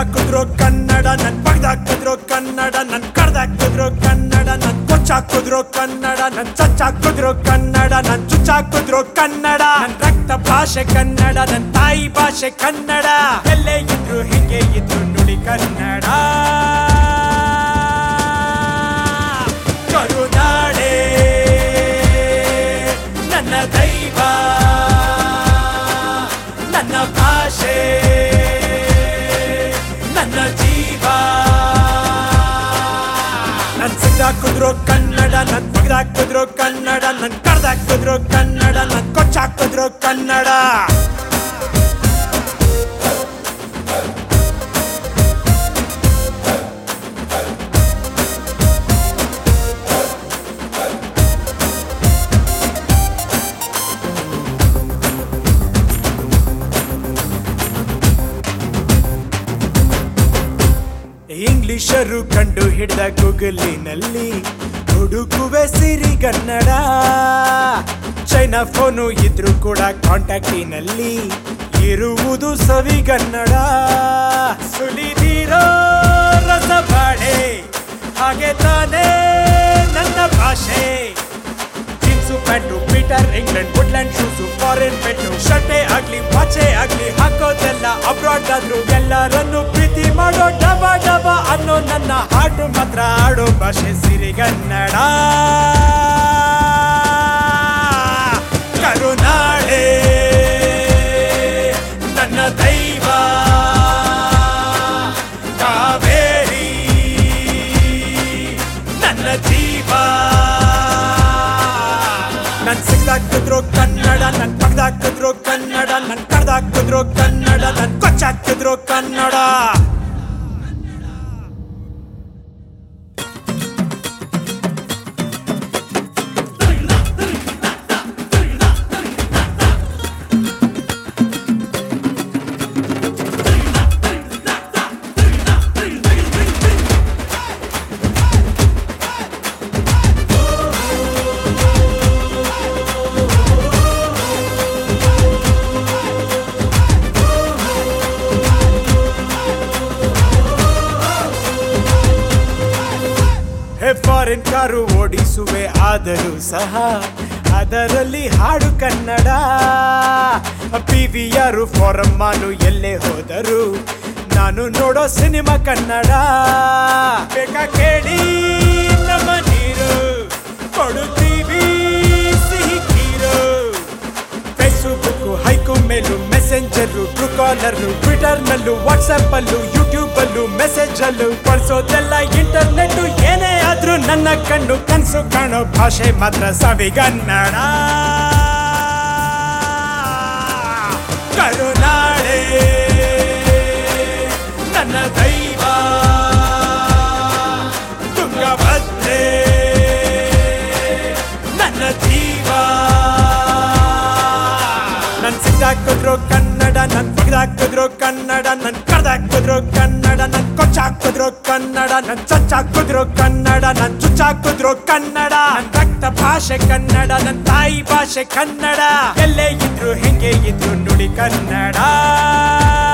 ಸಿಗ್ದಾಕಿದ್ರು ಕನ್ನಡ ನನ್ ಪಗ್ದಾಕಿದ್ರು ಕನ್ನಡ ನನ್ ಕಡ್ದಾಕಿದ್ರು ಕನ್ನಡ ನನ್ ಕೊಚ್ಚಾಕಿದ್ರು ಕನ್ನಡ ನನ್ ಚಚ್ಚಾಕಿದ್ರು ಕನ್ನಡ ನನ್ ಚುಚ್ಚಾಕಿದ್ರು ಕನ್ನಡ ನನ್ ರಕ್ತ ಭಾಷೆ ಕನ್ನಡ ನನ್ ತಾಯಿ ಭಾಷೆ ಕನ್ನಡ ಎಲ್ಲೇ ಇದ್ರು ಹಿಂಗೆ ಇದ್ರು ನುಡಿ ಕನ್ನಡ ಕರುನಾಡೆ ನನ್ನ ದೈವ ನನ್ನ ಭಾಷೆ ನನ್ನ ಜೀವ ನನ್ ಸಿಗ್ದಾಕಿದ್ರು ಕನ್ನಡ ನನ್ ಬಗ್ದಾಕಿದ್ರು ಕನ್ನಡ ನನ್ ಕಡ್ದಾಕಿದ್ರು ಕನ್ನಡ ನನ್ ಕೊಚ್ಚಾಕಿದ್ರು ಕನ್ನಡ ಇಂಗ್ಲಿಷರು ಕಂಡು ಹಿಡಿದ ಗೂಗಲಿನಲ್ಲಿ ಹುಡುಕುವೆ ಸಿರಿಗನ್ನಡ ಚೈನಾ ಫೋನು ಇದ್ರು ಕೂಡ ಕಾಂಟ್ಯಾಕ್ಟಿನಲ್ಲಿ ಇರುವುದು ಸವಿಗನ್ನಡ ಸುಲಿದಿರೋ ರಸಬಾಳೆ ಹಾಗೆ ತಾನೇ ನನ್ನ ಭಾಷೆ jeans pant Peter England Woodland shoes foreign ಪೆಟ್ಟು ಶರ್ಟೆ ಆಗ್ಲಿ ವಾಚೆ ಆಗ್ಲಿ ಹಾಕೋದೆಲ್ಲ ಅಬ್ರಾಡ್ ಆದ್ರು ಎಲ್ಲರನ್ನು ಪ್ರೀತಿ ಮಾಡೋ ಡಬ ಡಬ ಅನ್ನೋ ನನ್ನ ಹಾಡು ಮಾತ್ರ ಆಡೋ ಭಾಷೆ ಸಿರಿಗನ್ನಡ ಕರುನಾಡೆ ನನ್ನ ದೈವ ಕಾವೇರಿ ನನ್ನ ಜೀವ ನನ್ ಸಿಗ್ದಾಕಿದ್ರು ಕನ್ನಡ ನನ್ ಪಗ್ದಾಕಿದ್ರು ಕನ್ನಡ ನನ್ ಕಡ್ದಾಕಿದ್ರು ಕನ್ನಡ ನನ್ ಕೊಚ್ಚಾಕಿದ್ರು ಕನ್ನಡ ಹೇ ಫಾರಿನ್ ಕಾರು ಓಡಿಸುವೆ ಆದರೂ ಸಹ ಅದರಲ್ಲಿ ಹಾಡು ಕನ್ನಡ ಪಿ ವಿ ಆರು ಫಾರಂ ಮಾನು ಎಲ್ಲೇ ಹೋದರು ನಾನು ನೋಡೋ ಸಿನಿಮಾ ಕನ್ನಡ ಬೇಕಾ ಕೇಳಿ ನಮ್ಮ ನೀರು ಕೊಡುತ್ತೀವಿ ಸಿಹಿ ಕೀರು Facebook Hike mail Messenger Truecaller Twitter ನಲ್ಲೂ ವಾಟ್ಸ್ಆಪ್ ಅಲ್ಲೂ ಯೂಟ್ಯೂಬ್ ಅಲ್ಲೂ ಮೆಸೇಜ್ ಅಲ್ಲೂ ಬಳಸೋದೆಲ್ಲ ಇಂಟರ್ನೆಟ್ ಏನೇ ಆದ್ರೂ ನನ್ನ ಕಣ್ಣು ಕನ್ಸು ಕಾಣೋ ಭಾಷೆ ಮಾತ್ರ ಸವಿಗನ್ನಡ ಕರುನಾಡೆ ನನ್ನ ದೈವ ತುಂಗಭದ್ರೆ ನನ್ನ ಜೀವ ನನ್ ಸಿಗ್ದಾಕಿದ್ರು ಕನ್ನಡ ನನ್ ಬಗ್ದಾಕಿದ್ರು ಕನ್ನಡ ನನ್ ಕಡ್ದಾಕಿದ್ರು ಕನ್ನಡ ನನ್ ಕೊಚ್ಚಾಕಿದ್ರು ಕನ್ನಡ ನನ್ ಚಚ್ಚಾಕಿದ್ರು ಕನ್ನಡ ನನ್ ಚುಚ್ಚಾಕಿದ್ರು ಕನ್ನಡ ನನ್ ರಕ್ತ ಭಾಷೆ ಕನ್ನಡ ನನ್ ತಾಯಿ ಭಾಷೆ ಕನ್ನಡ ಎಲ್ಲೇ ಇದ್ರು ಹೆಂಗೆ ಇದ್ರು ನುಡಿ ಕನ್ನಡ